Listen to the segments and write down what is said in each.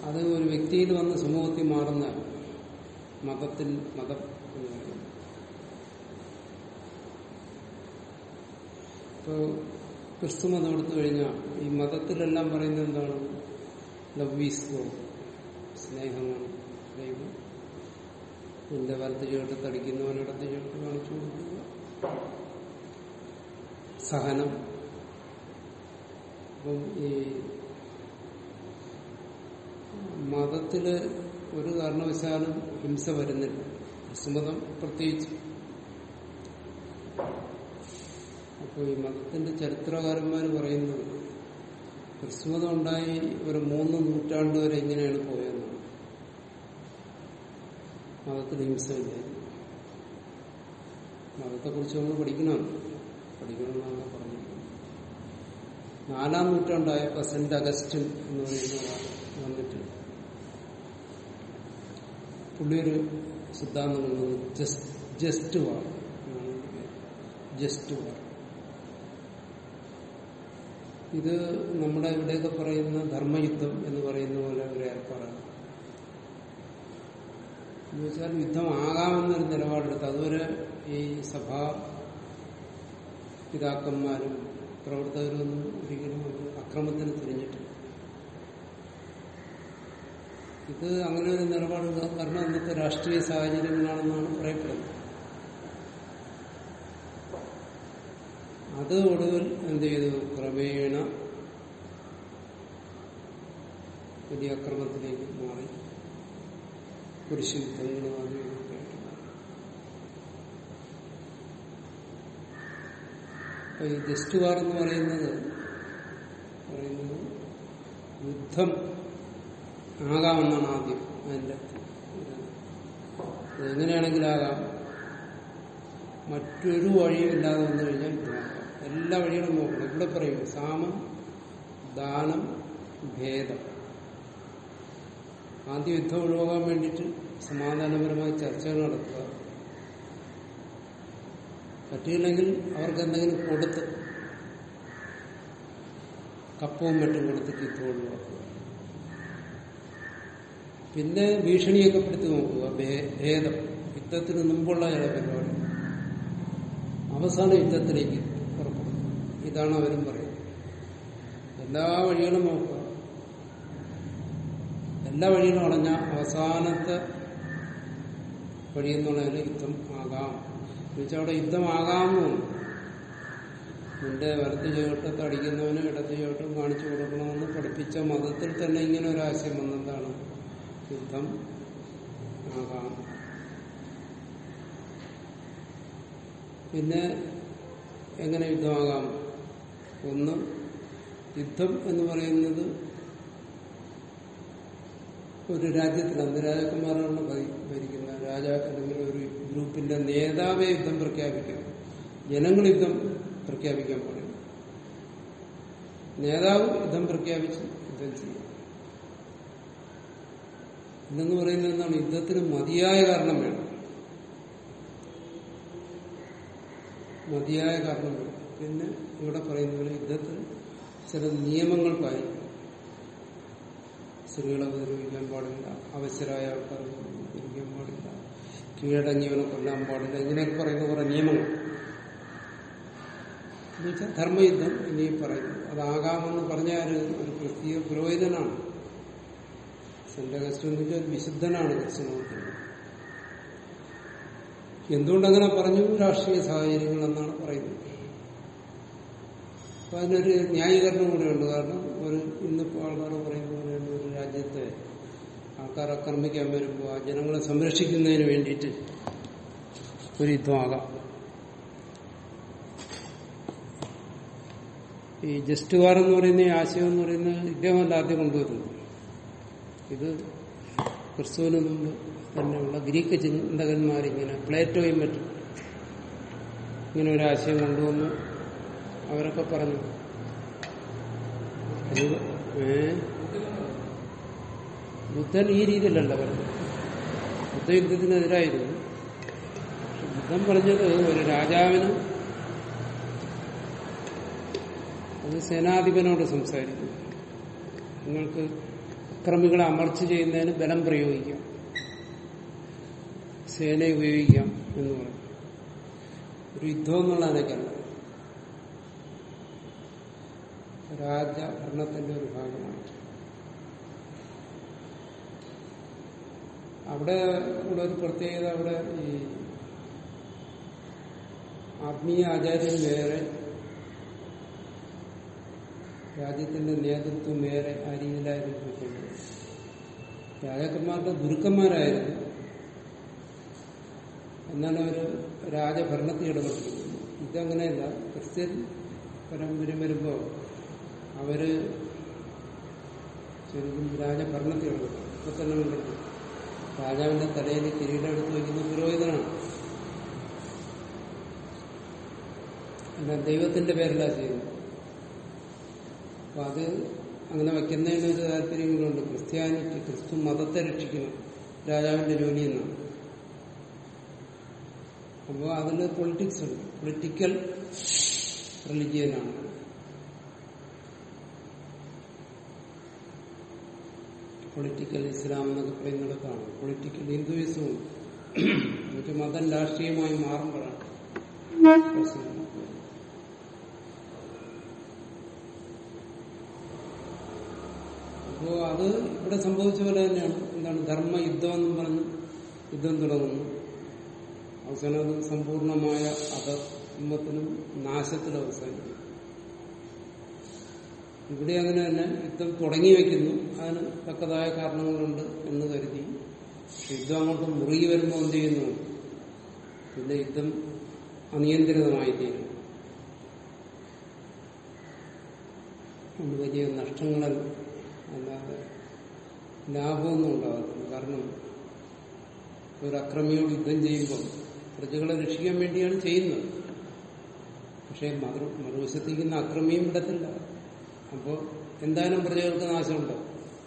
അത് ഒരു വ്യക്തിയിൽ വന്ന് സമൂഹത്തിൽ മാറുന്ന മതത്തിൽ മതം എന്ന് പറയുന്നത് ഇപ്പോൾ ക്രിസ്തു മതം എടുത്തു കഴിഞ്ഞാൽ ഈ മതത്തിലെല്ലാം പറയുന്നത് എന്താണ് ലവ് ഈസ് ഗോ സ്നേഹമാണ് ദൈവം നിന്റെ വലത്ത് ചേർത്ത് തടിക്കുന്നവൻ ഇടത്ത് ചേർത്ത് കാണിച്ചു കൊടുക്കുക സഹനം അപ്പം ഈ മതത്തില് ഒരു കാരണവശാലും ഹിംസ വരുന്നില്ല ക്രിസ്തുമതം പ്രത്യേകിച്ച് അപ്പോൾ ഈ മതത്തിന്റെ ചരിത്രകാരന്മാർ പറയുന്നത് ക്രിസ്തുമതം ഉണ്ടായി ഒരു മൂന്ന് നൂറ്റാണ്ട് വരെ ഇങ്ങനെയാണ് പോയെന്നാണ് മതത്തിൽ ഹിംസയില്ല മതത്തെക്കുറിച്ച് നമ്മൾ പഠിക്കണം പഠിക്കണമെന്നാണ് പറഞ്ഞിരിക്കുന്നത് നാലാം നൂറ്റാണ്ടായപ്പോൾ സെന്റ് അഗസ്റ്റിൻ എന്ന് പറയുന്ന ആൾ വന്നിട്ട് പുള്ളിയൊരു സിദ്ധാന്തം കൊണ്ടുവന്നു ജസ്റ്റ് ജസ്റ്റ് വാർ എന്നാണ് അതിന്റെ പേര്. ജസ്റ്റ് വാർ ഇത് നമ്മുടെ ഇവിടെയൊക്കെ പറയുന്ന ധർമ്മയുദ്ധം എന്ന് പറയുന്ന പോലെ ഒരു ഏർപ്പാടാണ് എന്ന് വെച്ചാൽ യുദ്ധം ആകാമെന്നൊരു നിലപാടെടുത്ത് അതുവരെ ഈ സഭാ പിതാക്കന്മാരും പ്രവർത്തകരൊന്നും ഒരിക്കലും അത് അക്രമത്തിന് തിരിഞ്ഞിട്ടില്ല ഇത് അങ്ങനെ ഒരു നിലപാട് കാരണം അന്നത്തെ രാഷ്ട്രീയ സാഹചര്യങ്ങളാണെന്നാണ് പറയപ്പെടുന്നത് അത് ഒടുവിൽ എന്ത് ചെയ്തു ക്രമേണ വലിയ അക്രമത്തിലേക്ക് മാറി കുരിശ് യുദ്ധങ്ങളും അതും ഇതൊക്കെ ആയിട്ട് മാറി. അപ്പൊ ഈ ജസ്റ്റ് വാർ എന്ന് പറയുന്നത് പറയുന്നത് യുദ്ധം ആകാമെന്നാണ് ആദ്യം അതിന്റെ ഇത്. എങ്ങനെയാണെങ്കിലും ആകാം മറ്റൊരു വഴിയും ഇല്ലാതെ വന്നു കഴിഞ്ഞാൽ യുദ്ധമാകാം എല്ലാ വഴികളും നോക്കണം ഇവിടെ പറയും സാമം ദാനം ഭേദം ആദ്യം യുദ്ധം ഒഴിവാക്കാൻ വേണ്ടിയിട്ട് സമാധാനപരമായ ചർച്ചകൾ നടത്തുക പറ്റിയില്ലെങ്കിൽ അവർക്ക് എന്തെങ്കിലും കൊടുത്ത് കപ്പവും മറ്റും കൊടുത്തിട്ട് യുദ്ധം ഒഴിവാക്കുക പിന്നെ ഭീഷണിയൊക്കെ പെടുത്തി നോക്കുക ഭേ- ഭേദം യുദ്ധത്തിന് മുമ്പുള്ള ചില പരിപാടി അവസാന യുദ്ധത്തിലേക്ക് പുറപ്പെടും ഇതാണ് അവരും പറയുന്നത് എല്ലാ വഴികളും നോക്കുക എല്ലാ വഴികളും അടഞ്ഞ അവസാനത്തെ വഴി എന്നുള്ളതിൽ യുദ്ധം ആകാം എന്നുവെച്ചാൽ അവിടെ യുദ്ധമാകാമെന്ന് തോന്നുന്നു നിന്റെ വലത്ത് ചുവട്ടത്ത് അടിക്കുന്നവന് ഇടത്ത് ചുവട്ടും കാണിച്ചു കൊടുക്കണമെന്ന് പഠിപ്പിച്ച മതത്തിൽ തന്നെ ഇങ്ങനെ ഒരു ആശയം വന്നെന്താണ് യുദ്ധം ആകാം പിന്നെ എങ്ങനെ യുദ്ധമാകാം ഒന്ന് യുദ്ധം എന്ന് പറയുന്നത് ഒരു രാജ്യത്തിൽ അന്ന് രാജാക്കന്മാരാണ് ഭരി- ഭരിക്കുന്ന രാജ അല്ലെങ്കിൽ ഒരു ഗ്രൂപ്പിന്റെ നേതാവെ യുദ്ധം പ്രഖ്യാപിക്കാം ജനങ്ങൾ യുദ്ധം പ്രഖ്യാപിക്കാൻ പാടില്ല നേതാവ് യുദ്ധം പ്രഖ്യാപിച്ച് യുദ്ധം ചെയ്യും ഇതെന്ന് പറയുന്നത് എന്താണ് യുദ്ധത്തിന് മതിയായ കാരണം വേണം മതിയായ കാരണം വേണം പിന്നെ ഇവിടെ പറയുന്ന പോലെ യുദ്ധത്തിൽ ചില നിയമങ്ങൾ പാലിക്കണം സ്ത്രീകളെ ഉപദ്രവിക്കാൻ പാടില്ല അവശരായ ആൾക്കാരെ ഉപദ്രവിക്കാൻ പാടില്ല കീഴടങ്ങിയവനെ കൊല്ലാൻ പാടില്ല ഇങ്ങനെയൊക്കെ പറയുന്ന കുറെ നിയമങ്ങൾ എന്നുവെച്ചാൽ ധർമ്മയുദ്ധം ഇനി പറയുന്നു അതാകാമെന്ന് പറഞ്ഞാൽ ഒരു പ്രത്യേക പുരോഹിതനാണ് സെന്റ് അഗസ്റ്റ് എന്ന് വെച്ചാൽ ഒരു വിശുദ്ധനാണ് ക്രിസ്തുമതത്തിൽ എന്തുകൊണ്ടങ്ങനെ പറഞ്ഞു രാഷ്ട്രീയ സാഹചര്യങ്ങൾ എന്നാണ് പറയുന്നത് അപ്പൊ അതിനൊരു ന്യായീകരണം കൂടെയുണ്ട് കാരണം ഒരു ഇന്നിപ്പോ ആൾക്കാർ പറയുന്ന പോലെയാണ് ഒരു രാജ്യത്തെ ആൾക്കാർ ആക്രമിക്കാൻ വരുമ്പോൾ ആ ജനങ്ങളെ സംരക്ഷിക്കുന്നതിന് വേണ്ടിയിട്ട് ഒരു യുദ്ധമാകാം ഈ ജസ്റ്റ് വാർ എന്ന് പറയുന്ന ഈ ആശയം എന്ന് പറയുന്നത് ഇദ്ദേഹമല്ല ആദ്യം കൊണ്ടുവരുന്നത് ഇത് ക്രിസ്തുവിന് മുമ്പ് തന്നെയുള്ള ഗ്രീക്ക് ചിന്തകന്മാരിങ്ങനെ പ്ലേറ്റോയും മറ്റും ഇങ്ങനെ ഒരു ആശയം കൊണ്ടുവന്നു അവരൊക്കെ പറഞ്ഞു അത് ഏ ബുദ്ധൻ ഈ രീതിയിലല്ല പറഞ്ഞത് ബുദ്ധ യുദ്ധത്തിനെതിരായിരുന്നു പക്ഷെ ബുദ്ധൻ പറഞ്ഞത് ഒരു രാജാവിന് അത് സേനാധിപനോട് സംസാരിക്കുന്നു നിങ്ങൾക്ക് അക്രമികളെ അമർച്ച ചെയ്യുന്നതിന് ബലം പ്രയോഗിക്കാം സേന ഉപയോഗിക്കാം എന്ന് പറയും ഒരു യുദ്ധം എന്നുള്ള നിലയ്ക്കല്ല രാജഭരണത്തിന്റെ ഒരു ഭാഗമായിട്ട് അവിടെ ഉള്ള ഒരു പ്രത്യേകത അവിടെ ഈ ആത്മീയ ആചാര്യൻ വേറെ രാജ്യത്തിന്റെ നേതൃത്വം വേറെ ആ രീതിയിലായിരുന്നു പോയിക്കൊണ്ടത് രാജാക്കന്മാരുടെ ഗുരുക്കന്മാരായിരുന്നു എന്നാലും അവർ രാജഭരണത്തിൽ ഇടപെട്ടിരിക്കുന്നു ഇതങ്ങനെയല്ല ക്രിസ്ത്യൻ പരമ്പര്യം വരുമ്പോൾ അവര് ശരിക്കും രാജഭരണത്തിൽ ഇടപെട്ടു ഇപ്പൊ തന്നെ കണ്ടു രാജാവിന്റെ തലയിൽ കിരീടം എടുത്ത് വയ്ക്കുന്ന പുരോഹിതനാണ് എന്നാൽ ദൈവത്തിന്റെ പേരിലാണ് ചെയ്യുന്നത് അപ്പൊ അത് അങ്ങനെ വയ്ക്കുന്നതിന് ഒരു താല്പര്യങ്ങളുണ്ട് ക്രിസ്ത്യാനിറ്റി ക്രിസ്തു മതത്തെ രക്ഷിക്കണം രാജാവിന്റെ ജോലി എന്നാണ് അപ്പോൾ അതിൽ പൊളിറ്റിക്സ് ഉണ്ട് പൊളിറ്റിക്കൽ റിലിജിയനാണ് പൊളിറ്റിക്കൽ ഇസ്ലാം എന്നൊക്കെ പറയുന്നിടത്താണ് പൊളിറ്റിക്കൽ ഹിന്ദുയിസവും എന്നിട്ട് മതം രാഷ്ട്രീയമായി മാറുമ്പോഴാണ് പ്രശ്നം അപ്പോ അത് ഇവിടെ സംഭവിച്ച പോലെ തന്നെയാണ് എന്താണ് ധർമ്മ യുദ്ധം എന്നും പറഞ്ഞ് യുദ്ധം തുടങ്ങുന്നു അവസാനം അത് സമ്പൂർണമായ അധർമ്മത്തിനും നാശത്തിലും അവസാനിക്കും ഇവിടെ അങ്ങനെ തന്നെ യുദ്ധം തുടങ്ങി വെക്കുന്നു അതിന് തക്കതായ കാരണങ്ങളുണ്ട് എന്ന് കരുതി പക്ഷെ യുദ്ധം അങ്ങോട്ട് മുറുകി വരുമ്പോൾ എന്ത് ചെയ്യുന്നു പിന്നെ യുദ്ധം അനിയന്ത്രിതമായി തീരും അത് വലിയ നഷ്ടങ്ങൾ അല്ലാതെ ലാഭമൊന്നും ഉണ്ടാകത്തില്ല കാരണം ഒരു അക്രമിയോട് യുദ്ധം ചെയ്യുമ്പോൾ പ്രജകളെ രക്ഷിക്കാൻ വേണ്ടിയാണ് ചെയ്യുന്നത് പക്ഷെ മറു മറുവശത്തേക്കുന്ന അക്രമിയും വിടത്തില്ല അപ്പോൾ എന്തായാലും പ്രജകൾക്ക് നാശമുണ്ടോ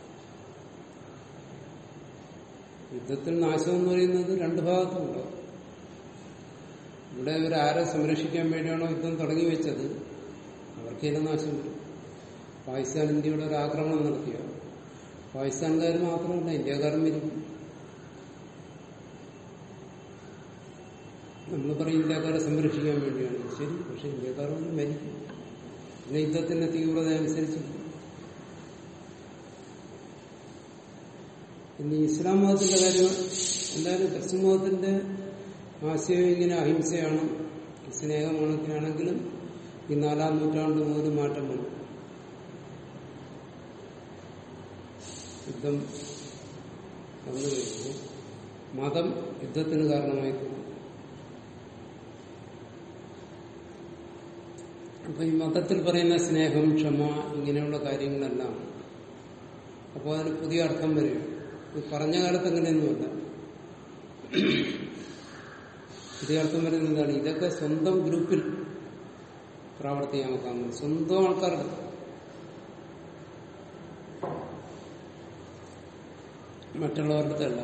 യുദ്ധത്തിൽ നാശം എന്ന് പറയുന്നത് രണ്ട് ഭാഗത്തുണ്ടോ ഇവിടെ ഇവർ ആരെ സംരക്ഷിക്കാൻ വേണ്ടിയാണോ യുദ്ധം തുടങ്ങി വെച്ചത് അവർക്കെല്ലാം നാശം വരും പാകിസ്ഥാൻ ഇന്ത്യയുടെ ഒരു ആക്രമണം നടത്തിയ പാകിസ്ഥാൻകാർ മാത്രമല്ല ഇന്ത്യക്കാരും വരും നമ്മൾ പറയും ഇന്ത്യക്കാരെ സംരക്ഷിക്കാൻ വേണ്ടിയാണ് ശരി പക്ഷെ ഇന്ത്യക്കാരൊന്നും മരിക്കും പിന്നെ യുദ്ധത്തിന്റെ തീവ്രത അനുസരിച്ച് ഇനി ഇസ്ലാം മതത്തിന്റെ കാര്യം എന്തായാലും ക്രിസ്തു മതത്തിന്റെ ആശയം ഇങ്ങനെ അഹിംസയാണ് സ്നേഹമാണൊക്കെയാണെങ്കിലും ഈ നാലാം നൂറ്റാണ്ട് മുതൽ മാറ്റം വന്നു യുദ്ധം വന്നു കഴിഞ്ഞു മതം യുദ്ധത്തിന് കാരണമായി തീർന്നു അപ്പൊ ഈ മതത്തിൽ പറയുന്ന സ്നേഹം ക്ഷമ ഇങ്ങനെയുള്ള കാര്യങ്ങളെല്ലാം അപ്പോൾ അതിന് പുതിയ അർത്ഥം വരും ഇത് പറഞ്ഞ കാലത്ത് അങ്ങനെയൊന്നുമില്ല പുതിയ അർത്ഥം വരുന്നത് എന്താണ് ഇതൊക്കെ സ്വന്തം ഗ്രൂപ്പിൽ പ്രാവർത്തികമാക്കാൻ സ്വന്തം ആൾക്കാരുടെ മറ്റുള്ളവരുടെ അല്ല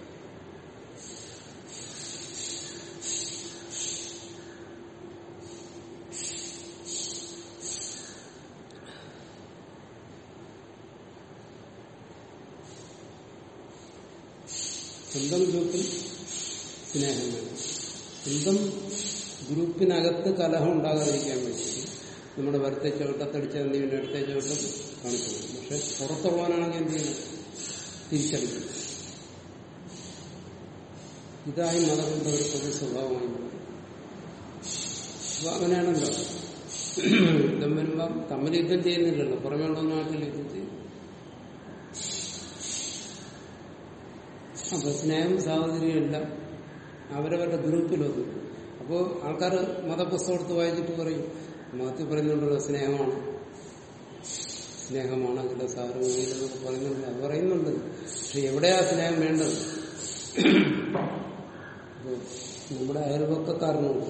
സ്വന്തം ഗ്രൂപ്പിൽ സ്നേഹം വേണം സ്വന്തം ഗ്രൂപ്പിനകത്ത് കലഹം ഉണ്ടാകാതിരിക്കാൻ വേണ്ടി നമ്മുടെ വരത്തെ ചവിട്ടത്തടിച്ച എന്തെങ്കിലും അടുത്ത ചവിട്ടം കാണിക്കണം പക്ഷെ പുറത്തുള്ളവനാണെങ്കിൽ എന്ത് ചെയ്യണം തിരിച്ചടിക്കും ഇതായി മതങ്ങളുടെ ഒരു പൊതു സ്വഭാവമായി മാറി. അപ്പൊ അങ്ങനെയാണല്ലോ യുദ്ധം വരുമ്പം തമ്മിൽ യുദ്ധം ചെയ്യുന്നില്ലല്ലോ പുറമേയുള്ളവനാട്ടിൽ യുദ്ധം ചെയ്യും അപ്പൊ സ്നേഹം സാഹോദര്യമെല്ലാം അവരവരുടെ ഗ്രൂപ്പിലൊന്നും അപ്പോൾ ആൾക്കാർ മതപുസ്തകത്ത് വായിച്ചിട്ട് പറയും മതത്തിൽ പറയുന്നുണ്ടല്ലോ സ്നേഹമാണ് സ്നേഹമാണ് അതിന്റെ സാരമൊക്കെ പറയുന്നുണ്ട് അത് പറയുന്നുണ്ട് പക്ഷെ എവിടെയാ സ്നേഹം വേണ്ടത് അപ്പൊ നമ്മുടെ അയൽപക്കക്കാരനുണ്ട്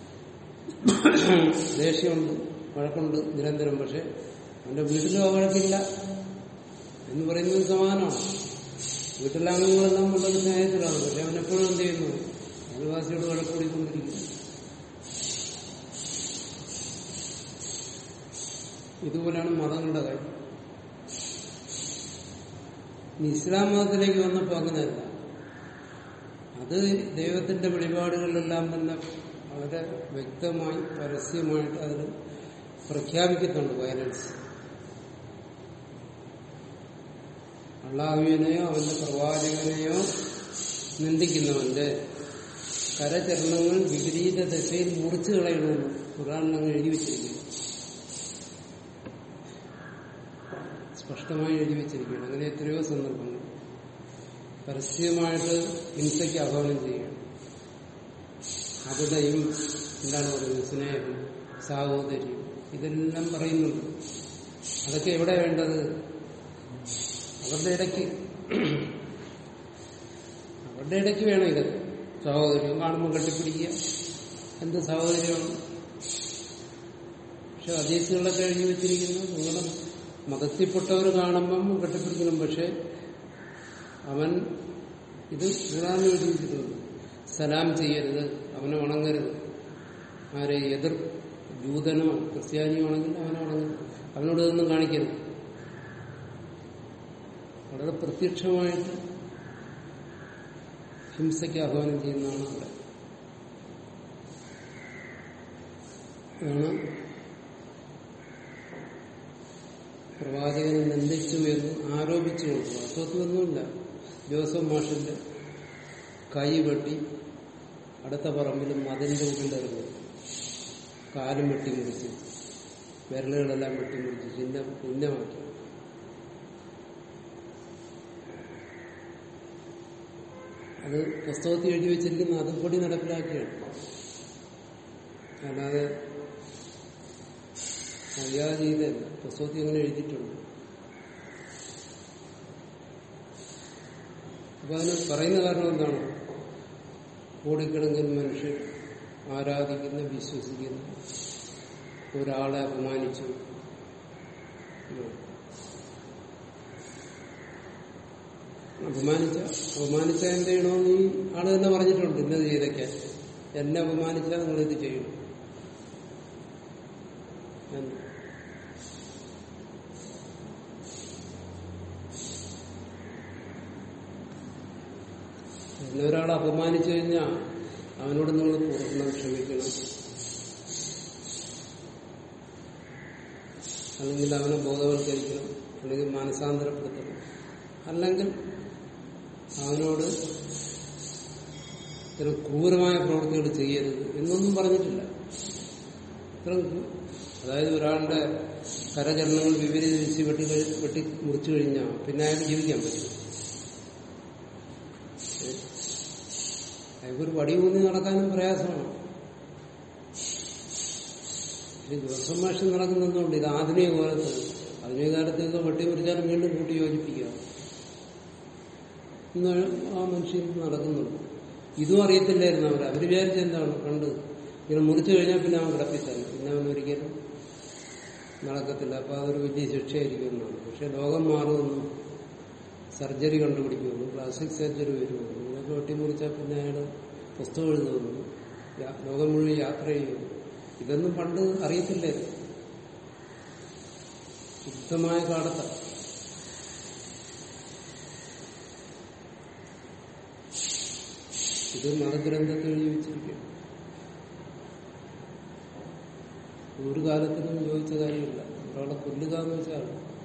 ദേഷ്യമുണ്ട് വഴക്കുണ്ട് നിരന്തരം പക്ഷെ അവന്റെ വീട്ടിലും ആ വഴക്കില്ല എന്ന് പറയുന്നത് സമാനമാണ് വീട്ടിലെ അംഗങ്ങളെല്ലാം വളരെ സ്നേഹത്തിലാണ് പക്ഷെ അവൻ എപ്പോഴും എന്ത് ചെയ്യുന്നു അയൽവാസിയോട് വഴക്കൂടിക്കൊണ്ടിരിക്കുന്നു ഇതുപോലെയാണ് മതങ്ങളുടെ കാര്യം ഇനി ഇസ്ലാം മതത്തിലേക്ക് വന്നപ്പോൾ അങ്ങനെയല്ല അത് ദൈവത്തിന്റെ വെളിപാടുകളിലെല്ലാം തന്നെ വളരെ വ്യക്തമായി പരസ്യമായിട്ട് അതിൽ പ്രഖ്യാപിക്കുന്നുണ്ട് വയലൻസ് അള്ളാഹുവിനെയോ അവന്റെ പ്രവാചകനെയോ നിന്ദിക്കുന്നവന്റെ കരചരണങ്ങൾ വിപരീത ദശയിൽ മുറിച്ചു കളയണമെന്ന് ഖുറാനിലങ്ങ് എഴുതി വെച്ചിരിക്കുന്നു സ്പഷ്ടമായി എഴുതി വെച്ചിരിക്കുകയാണ് അങ്ങനെ എത്രയോ സന്ദർഭങ്ങൾ പരസ്യമായിട്ട് ഹിംസയ്ക്ക് ആഹ്വാനം ചെയ്യുകയാണ് അതിനെയും എന്താണ് പറയുന്നത് സ്നേഹം സാഹോദര്യം ഇതെല്ലാം പറയുന്നുണ്ട് അതൊക്കെ എവിടെ വേണ്ടത് അവരുടെ ഇടയ്ക്ക് അവരുടെ ഇടയ്ക്ക് വേണം ഇതൊക്കെ സഹോദര്യം കാണുമ്പോൾ കെട്ടിപ്പിടിക്കുക എന്ത് സഹോദര്യമാണ് പക്ഷെ അതീസുകളൊക്കെ എഴുതി വെച്ചിരിക്കുന്നു നിങ്ങളുടെ മതത്തിൽപ്പെട്ടവർ കാണുമ്പം കെട്ടിപ്പിടിക്കണം പക്ഷെ അവൻ ഇത് ഖുറാൻ എഴുതി വെച്ചിട്ടുണ്ട് സലാം ചെയ്യരുത് അവനെ വണങ്ങരുത് ആരെ എതിർ ജൂതനോ ക്രിസ്ത്യാനിയോ ആണെങ്കിൽ അവനെ വണങ്ങരുത് അവനോട് ഇതൊന്നും കാണിക്കരുത് വളരെ പ്രത്യക്ഷമായിട്ട് ഹിംസയ്ക്ക് ആഹ്വാനം ചെയ്യുന്നതാണ് അവിടെ ആണ് പ്രവാചകനെ നിന്ദിച്ചു എന്ന് ആരോപിച്ചുകൊണ്ട് വാസ്തവത്തിലൊന്നുമില്ല ജോസഫ് മാഷിന്റെ കൈ വെട്ടി അടുത്ത പറമ്പിലും മതിലിന്റെ ഉള്ളിലിറങ്ങി കാലും വെട്ടിമുറിച്ച് വിരലുകളെല്ലാം വെട്ടിമുറിച്ച് ചിഹ്ന ചിഹ്നമാക്കി അത് പുസ്തകത്തിൽ എഴുതി വെച്ചിരിക്കുന്ന അതുപടി നടപ്പിലാക്കിയാണ് അല്ലാതെ അറിയാതെ ചെയ്തല്ല പുസ്തകത്തിൽ അങ്ങനെ എഴുതിയിട്ടുണ്ട് അപ്പൊ അതിന് പറയുന്ന കാരണം എന്താണ് കോടിക്കണക്കിന് മനുഷ്യർ ആരാധിക്കുന്ന വിശ്വസിക്കുന്ന ഒരാളെ അപമാനിച്ചു അപമാനിച്ച അപമാനിച്ച എന്ത് ചെയ്യണമെന്ന് ഈ ആള് തന്നെ പറഞ്ഞിട്ടുണ്ട് ഇന്നത് ചെയ്തേക്കാൻ എന്നെ അപമാനിച്ചാൽ നിങ്ങളിത് ചെയ്യണം എന്ന് എന്നെ ഒരാൾ അപമാനിച്ചു കഴിഞ്ഞാൽ അവനോട് നിങ്ങൾ പൂർണ്ണം ക്ഷമിക്കണം അല്ലെങ്കിൽ അവനെ ബോധവൽക്കരിക്കണം അല്ലെങ്കിൽ മാനസാന്തരപ്പെടുത്തണം അല്ലെങ്കിൽ അവനോട് ഇത്തരം ക്രൂരമായ പ്രവൃത്തികൾ ചെയ്യരുത് എന്നൊന്നും പറഞ്ഞിട്ടില്ല ഇത്തരം അതായത് ഒരാളുടെ കരചരണങ്ങൾ വിപരീത ദിശ വെട്ടി കഴി- വെട്ടി മുറിച്ചു കഴിഞ്ഞാൽ പിന്നെ അയാൾക്ക് ജീവിക്കാൻ പറ്റും അയാൾക്കൊരു വടി ഊന്നി നടക്കാനും പ്രയാസമാണ് ഇത് ദിവസം ഭാഷ നടക്കുന്നുണ്ട് ഇത് ആധുനിക കാലത്ത് ആധുനിക കാലത്തേക്ക് വെട്ടി മുറിച്ചാലും വീണ്ടും കൂട്ടി യോജിപ്പിക്കുക ഇന്ന് ആ മനുഷ്യൻ നടക്കുന്നുണ്ട് ഇതും അറിയത്തില്ലായിരുന്നു അവർ അവർ വിചാരിച്ചെന്താണ് കണ്ട് ഇങ്ങനെ മുറിച്ചു കഴിഞ്ഞാൽ പിന്നെ അവൻ കിടപ്പിത്തന്നെ പിന്നെ അവൻ ഒരിക്കലും നടക്കത്തില്ല അപ്പൊ അതൊരു വലിയ ശിക്ഷയായിരിക്കും എന്നാണ് പക്ഷെ ലോകം മാറുമെന്നും സർജറി കണ്ടുപിടിക്കുമെന്നും പ്ലാസ്റ്റിക് സർജറി വരുമെന്നും ഇതൊക്കെ വെട്ടിമുറിച്ചാൽ പിന്നെ അയാൾ പുസ്തകം എഴുതുമെന്നും യാ- ലോകം മുഴുവൻ യാത്ര ചെയ്യുമെന്നും ഇതൊന്നും പണ്ട് അറിയത്തില്ലായിരുന്നു ശുദ്ധമായ കാടത്ത ഇത് മതഗ്രന്ഥത്തിൽ എഴുതി വെച്ചിരിക്കുകയാണ് ഒരു കാലത്തിനും ചോദിച്ച കാര്യമില്ല ഒരാളെ കൊല്ലുക എന്ന് വെച്ചാൽ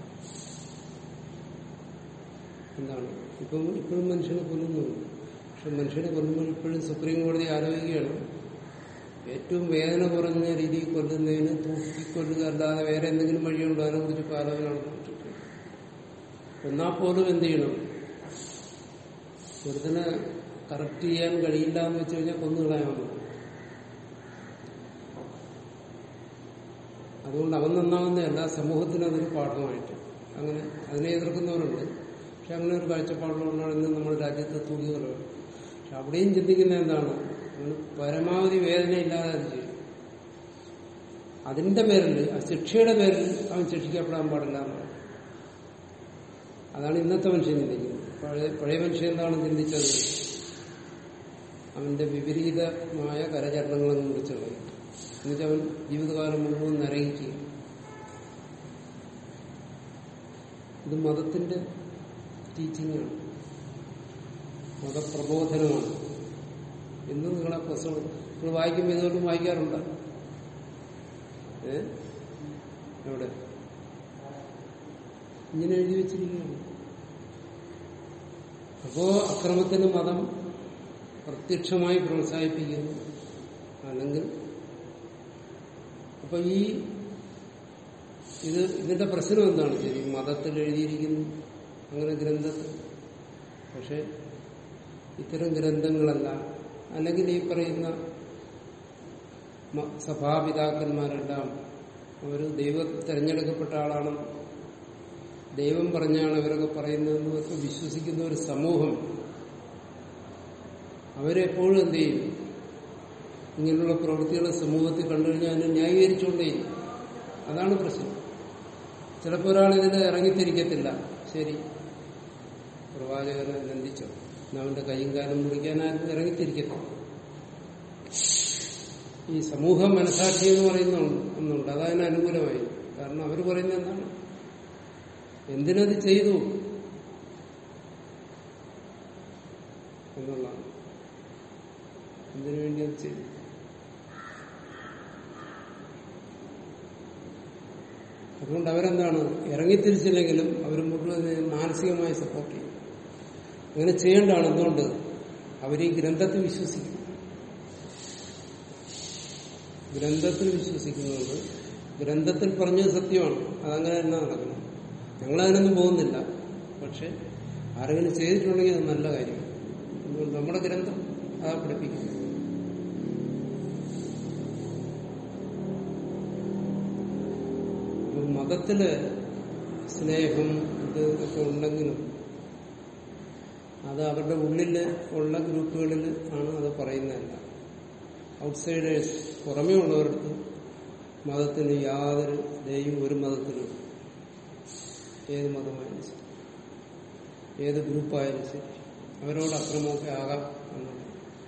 എന്താണ് ഇപ്പം ഇപ്പോഴും മനുഷ്യനെ കൊല്ലുന്നുണ്ട് പക്ഷെ മനുഷ്യനെ കൊല്ലുമ്പോൾ ഇപ്പോഴും സുപ്രീം കോടതി ആലോചിക്കുകയാണ് ഏറ്റവും വേദന കുറഞ്ഞ രീതിയിൽ കൊല്ലുന്നതിന് തൂക്കിക്കൊല്ലുക അല്ലാതെ വേറെ എന്തെങ്കിലും വഴിയുണ്ടോ അതിനെ കുറിച്ച് ഇപ്പോൾ ആലോചന നടന്നിട്ടുണ്ട് എന്നാൽ പോലും എന്ത് ചെയ്യണം ഒരുത്തിനെ കറക്റ്റ് ചെയ്യാൻ കഴിയില്ല എന്ന് വെച്ച് കഴിഞ്ഞാൽ കൊന്നുകളയാമെന്ന് അതുകൊണ്ട് അവൻ നന്നാവുന്നതല്ല സമൂഹത്തിന് അതൊരു പാഠമായിട്ട് അങ്ങനെ അതിനെ എതിർക്കുന്നവരുണ്ട് പക്ഷെ അങ്ങനെ ഒരു കാഴ്ചപ്പാടുള്ളതുകൊണ്ടാണ് ഇന്ന് നമ്മുടെ രാജ്യത്തെ തൂങ്ങിയവരുള്ളത് പക്ഷെ അവിടെയും ചിന്തിക്കുന്ന എന്താണ് അവന് പരമാവധി വേദനയില്ലാതെ അത് ചെയ്യും അതിന്റെ പേരിൽ ആ ശിക്ഷയുടെ പേരിൽ അവൻ ശിക്ഷിക്കപ്പെടാൻ പാടില്ല എന്ന് പറയും അതാണ് ഇന്നത്തെ മനുഷ്യൻ ചിന്തിക്കുന്നത് പഴയ പഴയ മനുഷ്യൻ എന്താണ് ചിന്തിച്ചത് അവന്റെ വിപരീതമായ കരചരണങ്ങളങ്ങ് മുറിച്ചു കളയും എന്നുവെച്ചാൽ അവൻ ജീവിതകാലം മുഴുവൻ നരകിക്കുക ഇത് മതത്തിന്റെ ടീച്ചിങ്ങാണ് മതപ്രബോധനമാണ് ഇന്ന് നിങ്ങളെ പുസ്തകം നിങ്ങൾ വായിക്കുമ്പോൾ ഇതുകൊണ്ടും വായിക്കാറുണ്ട് ഏ എവിടെ ഇങ്ങനെ എഴുതി വെച്ചിരിക്കുകയാണ് അപ്പോ അക്രമത്തിന് മതം പ്രത്യക്ഷമായി പ്രോത്സാഹിപ്പിക്കുന്നു അല്ലെങ്കിൽ അപ്പൊ ഈ ഇത് ഇതിന്റെ പ്രശ്നം എന്താണ് ശരി മതത്തിൽ എഴുതിയിരിക്കുന്നു അങ്ങനെ ഗ്രന്ഥത്തിൽ പക്ഷെ ഇത്തരം ഗ്രന്ഥങ്ങളല്ല അല്ലെങ്കിൽ ഈ പറയുന്ന മ- സഭാപിതാക്കന്മാരെല്ലാം അവർ ദൈവ തിരഞ്ഞെടുക്കപ്പെട്ട ആളാണെന്ന് ദൈവം പറഞ്ഞാണ് ഇവരൊക്കെ പറയുന്നതെന്നൊക്കെ വിശ്വസിക്കുന്ന ഒരു സമൂഹം അവരെപ്പോഴും എന്ത് ചെയ്യും ഇങ്ങനെയുള്ള പ്രവൃത്തികൾ സമൂഹത്തിൽ കണ്ടു കഴിഞ്ഞാൽ അതിനെ ന്യായീകരിച്ചുകൊണ്ടേ അതാണ് പ്രശ്നം ചിലപ്പോൾ ഒരാൾ ഇതിൽ ഇറങ്ങിത്തിരിക്കത്തില്ല ശരി പ്രവാചകനെ നിന്ദിച്ചോ എന്നാ അവന്റെ കൈയും കാലം മുറിക്കാനാരും ഇറങ്ങിത്തിരിക്കത്തില്ല ഈ സമൂഹ മനസാക്ഷി എന്ന് പറയുന്ന ഒന്നുണ്ട് അതതിന് അനുകൂലമായി കാരണം അവർ പറയുന്നത് എന്താണ് എന്തിനത് ചെയ്തു എന്നുള്ളതാണ് എന്തിനു വേണ്ടി അത് ചെയ്തു അതുകൊണ്ട് അവരെന്താണ് ഇറങ്ങിത്തിരിച്ചില്ലെങ്കിലും അവർ മുഴുവൻ മാനസികമായി സപ്പോർട്ട് ചെയ്യും അങ്ങനെ ചെയ്യേണ്ടതാണ് എന്തുകൊണ്ട് അവർ ഈ ഗ്രന്ഥത്തിൽ വിശ്വസിക്കും ഗ്രന്ഥത്തിൽ വിശ്വസിക്കുന്നുണ്ട് ഗ്രന്ഥത്തിൽ പറഞ്ഞത് സത്യമാണ് അതങ്ങനെ തന്നെ നടക്കണം ഞങ്ങളതിനൊന്നും പോകുന്നില്ല പക്ഷെ ആരെങ്കിലും ചെയ്തിട്ടുണ്ടെങ്കിൽ അത് നല്ല കാര്യം അതുകൊണ്ട് നമ്മുടെ ഗ്രന്ഥം അതാ പഠിപ്പിക്കുന്നത് അപ്പം മതത്തില് സ്നേഹം ഇത് ഒക്കെ ഉണ്ടെങ്കിലും അത് അവരുടെ ഉള്ളിൽ ഉള്ള ഗ്രൂപ്പുകളിൽ ആണ് അത് പറയുന്നതല്ല ഔട്ട്സൈഡേഴ്സ് പുറമേ ഉള്ളവർക്ക് മതത്തിന് യാതൊരു ദയും ഒരു മതത്തിനും ഏത് മതമായാലും ശരി ഏത് ഗ്രൂപ്പായാലും ശരി അവരോട് അക്രമമൊക്കെ ആകാം എന്നുള്ളത്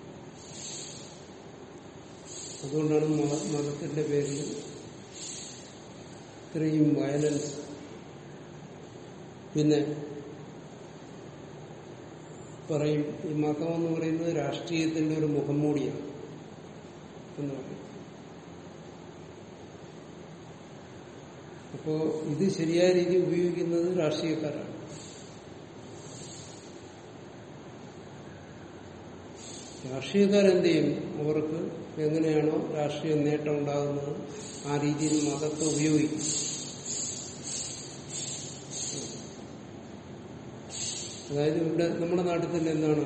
അതുകൊണ്ടാണ് മത മതത്തിന്റെ പേരിൽ ഇത്രയും വയലൻസ് പിന്നെ പറയും ഈ മതം എന്ന് പറയുന്നത് രാഷ്ട്രീയത്തിന്റെ ഒരു മുഖംമൂടിയാണ് എന്ന് പറയും അപ്പോ ഇത് ശരിയായ രീതിയിൽ ഉപയോഗിക്കുന്നത് രാഷ്ട്രീയക്കാരാണ് രാഷ്ട്രീയക്കാരെന്ത് ചെയ്യും അവർക്ക് എങ്ങനെയാണോ രാഷ്ട്രീയ നേട്ടം ഉണ്ടാകുന്നത് ആ രീതിയിൽ മതത്തെ ഉപയോഗിക്കും അതായത് ഇവിടെ നമ്മുടെ നാട്ടിൽ തന്നെ എന്താണ്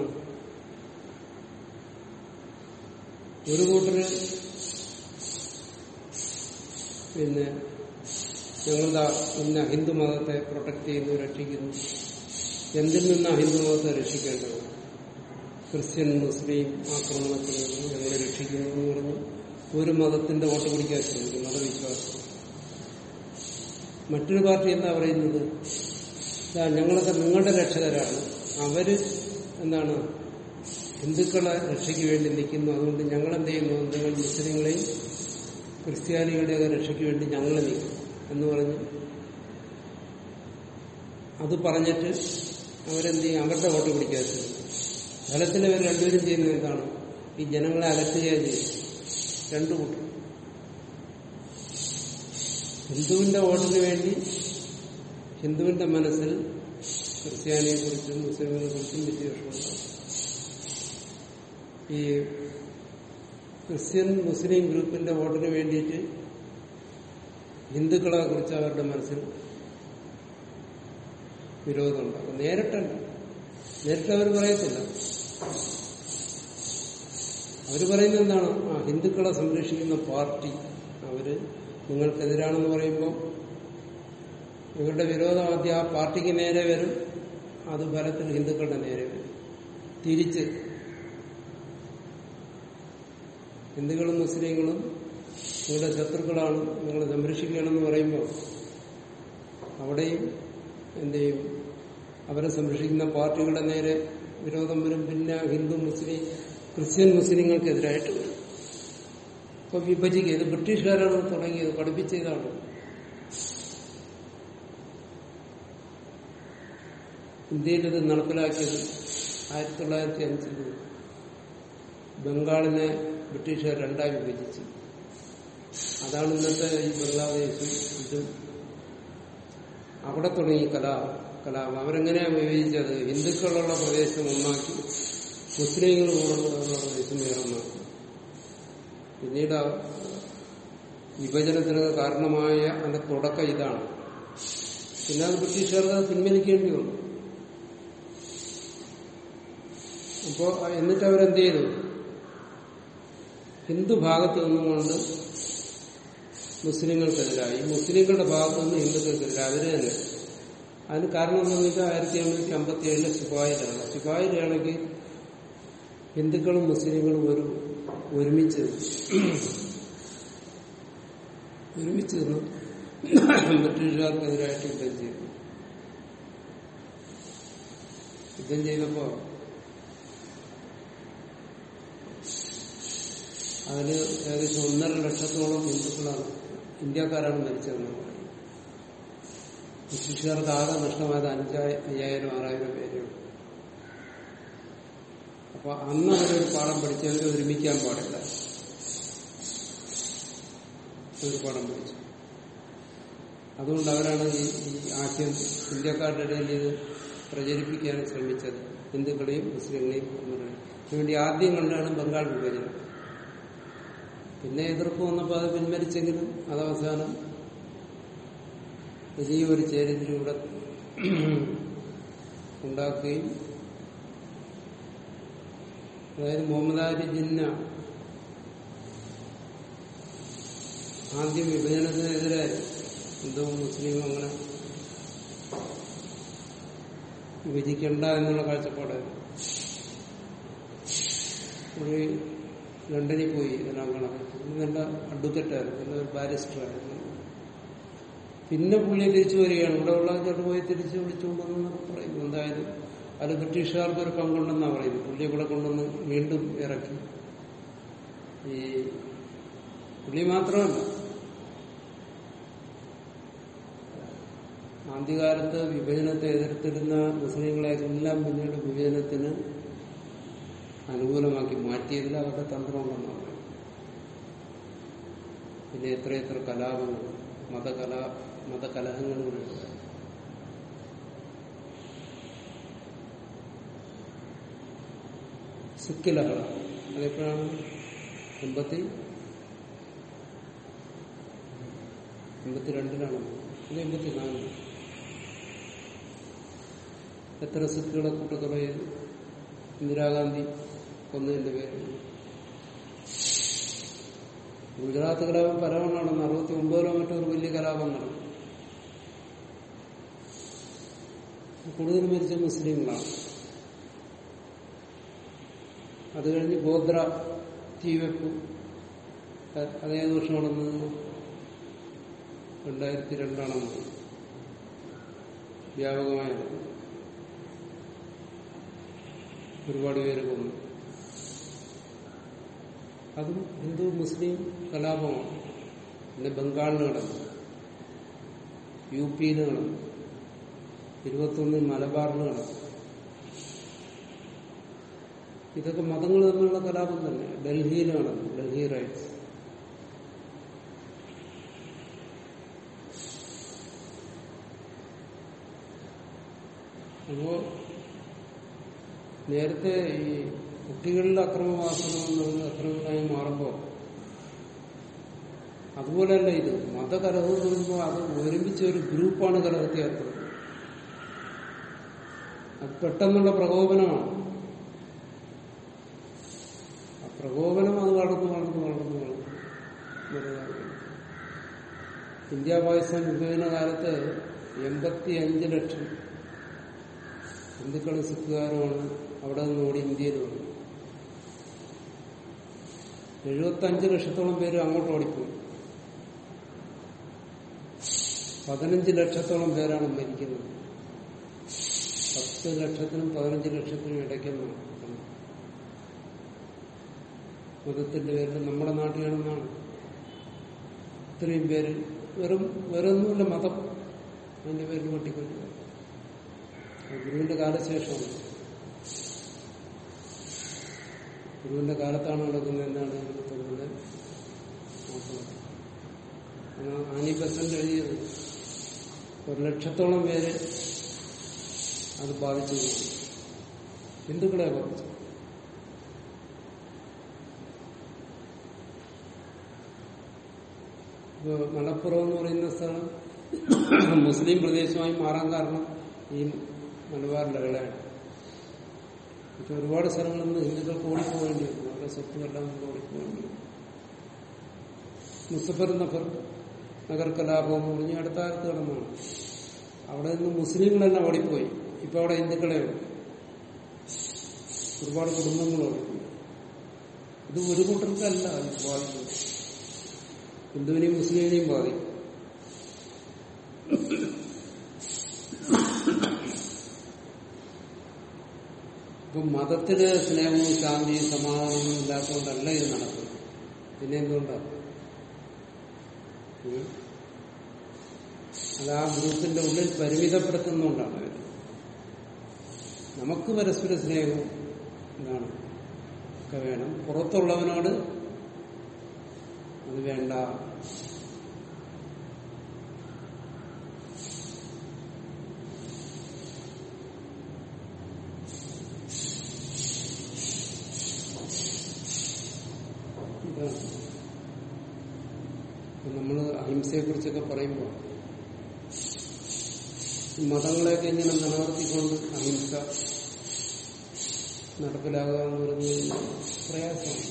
ഒരു കൂട്ടര് പിന്നെ ഞങ്ങളുടെ ഇന്ന ഹിന്ദു മതത്തെ പ്രൊട്ടക്ട് ചെയ്യുന്നു രക്ഷിക്കുന്നു എന്തിൽ നിന്നാണ് ഹിന്ദു മതത്തെ രക്ഷിക്കേണ്ടത് ക്രിസ്ത്യൻ മുസ്ലിം ആക്രമണത്തിൽ നിന്ന് ഞങ്ങളെ രക്ഷിക്കുന്നു എന്ന് പറഞ്ഞ് ഒരു മതത്തിന്റെ വോട്ട് പിടിക്കാൻ ശ്രമിക്കും മതവിശ്വാസം മറ്റൊരു പാർട്ടി എന്താ പറയുന്നത് ഇതാ ഞങ്ങളൊക്കെ നിങ്ങളുടെ രക്ഷകരാണ് അവര് എന്താണ് ഹിന്ദുക്കളെ രക്ഷയ്ക്ക് വേണ്ടി നിൽക്കുന്നു അതുകൊണ്ട് ഞങ്ങൾ എന്ത് ചെയ്യുന്നു നിങ്ങൾ മുസ്ലിങ്ങളെയും ക്രിസ്ത്യാനികളുടെയൊക്കെ രക്ഷയ്ക്ക് വേണ്ടി ഞങ്ങൾ നിൽക്കും എന്ന് പറഞ്ഞ് അത് പറഞ്ഞിട്ട് അവരെന്ത് ചെയ്യും അവരുടെ വോട്ട് പിടിക്കാൻ ശ്രമിക്കും ഫലത്തിൽ അവർ രണ്ടുപേരും ചെയ്യുന്നത് എന്താണ് ഈ ജനങ്ങളെ അകറ്റുകയാണ് ചെയ്യും രണ്ടു കൂട്ടം ഹിന്ദുവിന്റെ വോട്ടിന് വേണ്ടി ഹിന്ദുവിന്റെ മനസ്സിൽ ക്രിസ്ത്യാനിയെ കുറിച്ചും മുസ്ലിമിനെ കുറിച്ചും വിദ്വേഷമുണ്ടാകും ഈ ക്രിസ്ത്യൻ മുസ്ലിം ഗ്രൂപ്പിന്റെ വോട്ടിന് വേണ്ടിയിട്ട് ഹിന്ദുക്കളെ കുറിച്ച് അവരുടെ മനസ്സിൽ വിരോധമുണ്ടാകും നേരിട്ടല്ല നേരിട്ട് അവർ പറയത്തില്ല അവർ പറയുന്നത് എന്താണ് ആ ഹിന്ദുക്കളെ സംരക്ഷിക്കുന്ന പാർട്ടി അവര് നിങ്ങൾക്കെതിരാണെന്ന് പറയുമ്പോൾ ഇവരുടെ വിരോധം ആദ്യം ആ പാർട്ടിക്ക് നേരെ വരും അത് ഫലത്തിൽ ഹിന്ദുക്കളുടെ നേരെ വരും തിരിച്ച് ഹിന്ദുക്കളും മുസ്ലിങ്ങളും നിങ്ങളുടെ ശത്രുക്കളാണ് നിങ്ങളെ സംരക്ഷിക്കണമെന്ന് പറയുമ്പോൾ അവിടെയും എന്ത് ചെയ്യും അവരെ സംരക്ഷിക്കുന്ന പാർട്ടികളുടെ നേരെ വിരോധം വരും പിന്നെ ഹിന്ദു മുസ്ലിം ക്രിസ്ത്യൻ മുസ്ലിങ്ങൾക്കെതിരായിട്ട് വരും ഇപ്പൊ വിഭജിക്കുക ഇത് ബ്രിട്ടീഷുകാരാണ് തുടങ്ങിയത് പഠിപ്പിച്ചതാണ് ഇന്ത്യയിൽ ഇത് നടപ്പിലാക്കിയത് ആയിരത്തി തൊള്ളായിരത്തി അഞ്ചിൽ ബംഗാളിനെ ബ്രിട്ടീഷുകാർ രണ്ടായി വിഭജിച്ചു അതാണ് ഇന്നത്തെ ഈ ബംഗ്ലാദേശും ഇതും അവിടെ തുടങ്ങി കലാ കലാപം അവരെങ്ങനെയാണ് വിഭജിച്ചത് ഹിന്ദുക്കളുള്ള പ്രദേശം ഒന്നാക്കി മുസ്ലിങ്ങൾ കൂടുന്ന പ്രദേശം വേറൊന്നാക്കി പിന്നീട് ആ വിഭജനത്തിന് കാരണമായ അതിന്റെ തുടക്കം ഇതാണ് പിന്നെ അത് ബ്രിട്ടീഷുകാർക്ക് അത് പിൻവലിക്കേണ്ടി വന്നു അപ്പോ എന്നിട്ട് അവരെന്ത് ചെയ്തു ഹിന്ദു ഭാഗത്ത് നിന്നുകൊണ്ട് മുസ്ലിങ്ങൾക്കെതിരായി മുസ്ലിങ്ങളുടെ ഭാഗത്ത് നിന്ന് ഹിന്ദുക്കൾക്കെതിരായി അവര് തന്നെ അതിന് കാരണം എന്താണെന്ന് വെച്ചാൽ ആയിരത്തി എണ്ണൂറ്റി അമ്പത്തി ഏഴിലെ ശിപായിലാണ് ശിപായിലാണെങ്കിൽ ഹിന്ദുക്കളും മുസ്ലിങ്ങളും ഒരു ഒരുമിച്ച് ഒരുമിച്ച് നിന്ന് ബ്രിട്ടീഷുകാർക്കെതിരായിട്ട് യുദ്ധം ചെയ്തു യുദ്ധം ചെയ്തപ്പോ അതില് ഏകദേശം ഒന്നര ലക്ഷത്തോളം ഹിന്ദുക്കളാണ് ഇന്ത്യക്കാരാണ് മരിച്ചതെന്ന് പറയും ബ്രിട്ടീഷുകാർക്ക് ആകെ നഷ്ടമായത് അഞ്ചായി അയ്യായിരം ആറായിരം പേര് അപ്പൊ അന്ന് അവരൊരു പാഠം പഠിച്ചവർ ഒരുമിക്കാൻ പാടില്ല ഒരു പാഠം പഠിച്ചു അതുകൊണ്ട് അവരാണ് ഈ ഈ ആശയം ഇന്ത്യക്കാരുടെ ഇടയിൽ ഇത് പ്രചരിപ്പിക്കാൻ ശ്രമിച്ചത് ഹിന്ദുക്കളെയും മുസ്ലിങ്ങളെയും തമ്മിലാണ് അതിനുവേണ്ടി ആദ്യം കണ്ടാണ് ബംഗാൾ വിഭജനം പിന്നെ എതിർപ്പ് വന്നപ്പോൾ അത് പിൻവലിച്ചെങ്കിലും അത് അവസാനം വലിയൊരു ചേരിതിലൂടെ ഉണ്ടാക്കുകയും അതായത് മുഹമ്മദ് അലി ജിന്ന ആദ്യം വിഭജനത്തിനെതിരെ എന്തോ മുസ്ലിം അങ്ങനെ വിഭജിക്കണ്ട എന്നുള്ള കാഴ്ചപ്പാട് ഒരു ലണ്ടനിൽ പോയി എല്ലാം കണക്ക് നല്ല അഡ്വക്കറ്റായിരുന്നു നല്ല ഒരു ബാരിസ്റ്ററായിരുന്നു പിന്നെ പുള്ളിയെ തിരിച്ചു വരികയാണ് ഇവിടെ ഉള്ള ചേട്ടൻ പോയി തിരിച്ചു വിളിച്ചുകൊണ്ടെന്നൊക്കെ പറയുന്നു എന്തായാലും അത് ബ്രിട്ടീഷുകാർക്ക് ഒരു പങ്കുണ്ടെന്നാണ് പറയുന്നത് പുള്ളി ഇവിടെ കൊണ്ടുവന്ന് വീണ്ടും ഇറക്കി ഈ പുള്ളി മാത്രമല്ല ആദ്യകാലത്ത് വിഭജനത്തെ എതിർത്തിരുന്ന മുസ്ലിങ്ങളെ എല്ലാം പിന്നീട് വിഭജനത്തിന് അനുകൂലമാക്കി മാറ്റിയതിൽ അവരുടെ തന്ത്രമുണ്ടെന്നാണ് പറയുന്നത് പിന്നെ എത്രയെത്ര കലാപങ്ങൾ മതകലാ മതകലഹങ്ങളുണ്ട് സിഖ് ലഹള അതെപ്പോഴാണ് എൺപത്തി എൺപത്തിരണ്ടിലാണ് അത് എൺപത്തിനാല് എത്ര സിഖുകളെ കൂട്ടക്കൊല ചെയ്തു ഇന്ദിരാഗാന്ധി കൊന്നതിന്റെ പേരിൽ ഗുജറാത്ത് കലാപം പലവണ്ണം നടന്നു അറുപത്തി ഒമ്പതിലോ മറ്റോ ഒരു വലിയ കലാപം നടന്നു കൂടുതൽ മരിച്ച മുസ്ലിങ്ങളാണ് അത് കഴിഞ്ഞ് ഗോത്ര തീവെപ്പ് അതേ വർഷം നടന്നത് രണ്ടായിരത്തി രണ്ടാണെന്ന് വ്യാപകമായ ഒരുപാട് പേര് കൊന്നു അതും ഹിന്ദു മുസ്ലിം കലാപമാണ് പിന്നെ ബംഗാളിൽ നടന്നു യു പിയിൽ നടന്നു ഇരുപത്തൊന്നിൽ മലബാറിൽ നടന്നു ഇതൊക്കെ മതങ്ങൾ തമ്മിലുള്ള കലാപം തന്നെ ഡൽഹിയിൽ നടന്നു ഡൽഹി റൈറ്റ്സ് അപ്പോ നേരത്തെ ഈ കുട്ടികളിലെ അക്രമവാസനം എന്നുള്ളത് അക്രമങ്ങളായി മാറുമ്പോൾ അതുപോലെയല്ല ഇത് മതകലഹം എന്ന് പറയുമ്പോൾ അത് ഒരുമിച്ച് ഒരു ഗ്രൂപ്പാണ് കലഹത്തെ ഏർപ്പെടുന്നത് അത് പെട്ടെന്നുള്ള പ്രകോപനമാണ് ആ പ്രകോപനം അത് വളർന്നു വളർന്നു വളർന്നു വളർന്നു വലുതായി. ഇന്ത്യ പാകിസ്ഥാൻ വിഭജന കാലത്ത് എൺപത്തി അഞ്ച് ലക്ഷം ഹിന്ദുക്കളും സിഖുകാരുമാണ് അവിടെ നിന്ന് ഓടി ഇന്ത്യയിൽ വന്നു എഴുപത്തി അഞ്ച് ലക്ഷത്തോളം പേര് അങ്ങോട്ട് ഓടിപ്പോയി പതിനഞ്ച് ലക്ഷത്തോളം പേരാണ് മരിക്കുന്നത് പത്ത് ലക്ഷത്തിനും പതിനഞ്ച് ലക്ഷത്തിനും ഇടയ്ക്കെന്നാണ് മതത്തിന്റെ പേരിൽ നമ്മുടെ നാട്ടിലാണെന്നാണ് ഇത്രയും പേര് വെറും വേറൊന്നുമില്ല മതം അതിന്റെ പേരിൽ വെട്ടിക്കൊല്ലുക ഗുരുവിന്റെ കാലശേഷമാണ് ഗുരുവിന്റെ കാലത്താണ് നടക്കുന്നത് എന്താണ് തൊഴിലെ നോക്കുന്നത് ആനി ബസന്റ് എഴുതിയത് ഒരു ലക്ഷത്തോളം പേര് അത് ബാധിച്ചു ഹിന്ദുക്കളെ ബാധിച്ചു ഇപ്പൊ മലപ്പുറം എന്ന് പറയുന്ന സ്ഥലം മുസ്ലിം പ്രദേശമായി മാറാൻ കാരണം ഈ മലബാറിന്റെ വിളയാണ് പക്ഷെ ഒരുപാട് സ്ഥലങ്ങളിൽ നിന്ന് ഹിന്ദുക്കൾക്ക് ഓടിപ്പോകേണ്ടി വന്നു അവരുടെ സ്വത്തുമെല്ലാം കൊണ്ട് ഓടിപ്പോകേണ്ടി വന്നു മുസഫർ നഫർ നഗർ കലാപം എന്ന് പറഞ്ഞ് അടുത്ത കാലത്ത് കിടന്നാണ് അവിടെ നിന്ന് മുസ്ലിങ്ങളെല്ലാം ഓടിപ്പോയി ഇപ്പൊ അവിടെ ഹിന്ദുക്കളെ ഉള്ളൂ ഒരുപാട് കുടുംബങ്ങൾ ഓടിപ്പോയി ഇത് ഒരു കൂട്ടർക്കല്ല അത് ബാധിക്കുന്നത് ഹിന്ദുവിനെയും മുസ്ലിമിനെയും ബാധിക്കും ഇപ്പൊ മതത്തില് സ്നേഹവും ശാന്തിയും സമാധാനവും ഇല്ലാത്തതുകൊണ്ടല്ല ഇത് നടക്കുന്നത് പിന്നെ എന്തുകൊണ്ടാണ് ഉം? അത് ആ ഗ്രൂപ്പിന്റെ ഉള്ളിൽ പരിമിതപ്പെടുത്തുന്നുകൊണ്ടാണ് ഇത്. നമുക്ക് പരസ്പര സ്നേഹവും എന്താണ് ഒക്കെ വേണം പുറത്തുള്ളവനോട് അത് വേണ്ട ഇതാണ് നമ്മൾ അഹിംസയെ കുറിച്ചൊക്കെ പറയുമ്പോൾ ഈ മതങ്ങളെയൊക്കെ ഇങ്ങനെ നിലനിർത്തിക്കൊണ്ട് അഹിംസ നടപ്പിലാകുക എന്ന് പറയുന്നത് പ്രയാസമാണ്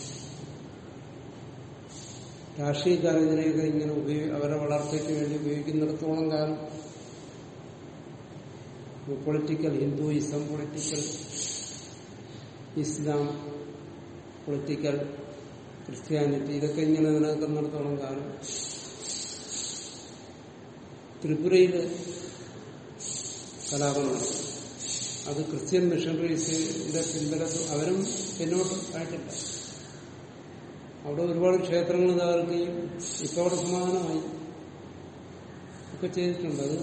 രാഷ്ട്രീയക്കാർ ഇതിനെയൊക്കെ ഇങ്ങനെ ഉപയോഗി അവരുടെ വളർച്ചയ്ക്ക് വേണ്ടി ഉപയോഗിക്കുന്നിടത്തോളം കാലം political Hinduism political Islam political Christianity ഇതൊക്കെ ഇങ്ങനെ നിലനിൽക്കുന്നിടത്തോളം കാലം ത്രിപുരയിൽ കലാപം നടക്കും അത് ക്രിസ്ത്യൻ മിഷണറീസിന്റെ പിൻബലത്തിൽ അവരും പിന്നോട്ട് ആയിട്ടില്ല അവിടെ ഒരുപാട് ക്ഷേത്രങ്ങൾ തകർക്കുകയും ഇപ്പൊ അവിടെ സമാധാനമായി ഒക്കെ ചെയ്തിട്ടുണ്ട് അത്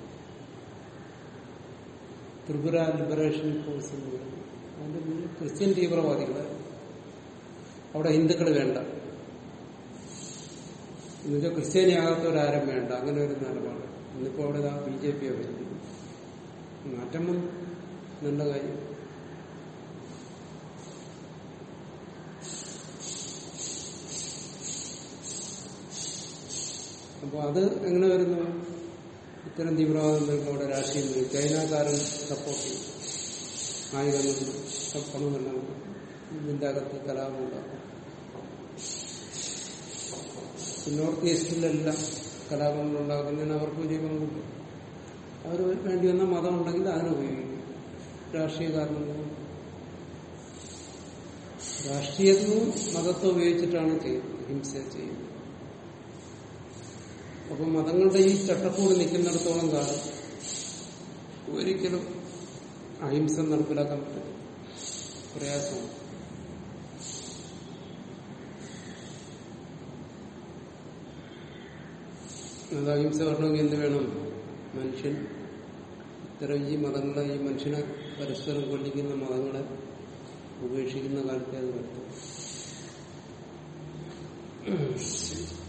ത്രിപുര ലിബറേഷൻ ഫോഴ്സ് എന്ന് പറയുന്നത് അതിന്റെ മുന്നിൽ ക്രിസ്ത്യൻ തീവ്രവാദികളെ അവിടെ ഹിന്ദുക്കൾ വേണ്ട എന്നുവെച്ചാൽ ക്രിസ്ത്യാനിയാകാത്തവരാരും വേണ്ട അങ്ങനെ ഒരു നിലപാട് ഇന്നിപ്പോ അവിടെ ബി ജെ പി ഭരിക്കുന്നു മാറ്റം വന്നു നല്ല കാര്യം അപ്പൊ അത് എങ്ങനെ വരുന്നു ഇത്തരം തീവ്രവാദം വരുമ്പോൾ അവിടെ രാഷ്ട്രീയം വരും ചൈനക്കാരൻ സപ്പോർട്ട് ചെയ്യും ആയുധങ്ങളും പണമെല്ലാം ഇതിന്റെ അകത്ത് കലാപമുണ്ടാകും നോർത്ത് ഈസ്റ്റിലെല്ലാം കലാപങ്ങൾ ഉണ്ടാക്കുന്നതിന് അവർക്ക് ജീവൻ കിട്ടും അവർ വേണ്ടി വന്ന മതം ഉണ്ടെങ്കിൽ അതിനെ ഉപയോഗിക്കും രാഷ്ട്രീയ കാരണങ്ങളും രാഷ്ട്രീയത്വവും മതത്തെ ഉപയോഗിച്ചിട്ടാണ് ചെയ്യുന്നത് ഹിംസ ചെയ്യുന്നത് അപ്പൊ മതങ്ങളുടെ ഈ ചട്ടക്കൂട് നിൽക്കുന്നിടത്തോളം കാലം ഒരിക്കലും അഹിംസ നടപ്പിലാക്കാൻ പറ്റും പ്രയാസമാണ് അത് അഹിംസ വരണമെങ്കിൽ എന്ത് വേണം മനുഷ്യൻ ഇത്തരം ഈ മതങ്ങളെ ഈ മനുഷ്യനെ പരസ്പരം കൊല്ലിക്കുന്ന മതങ്ങളെ ഉപേക്ഷിക്കുന്ന കാലത്തെ അത് വരത്തും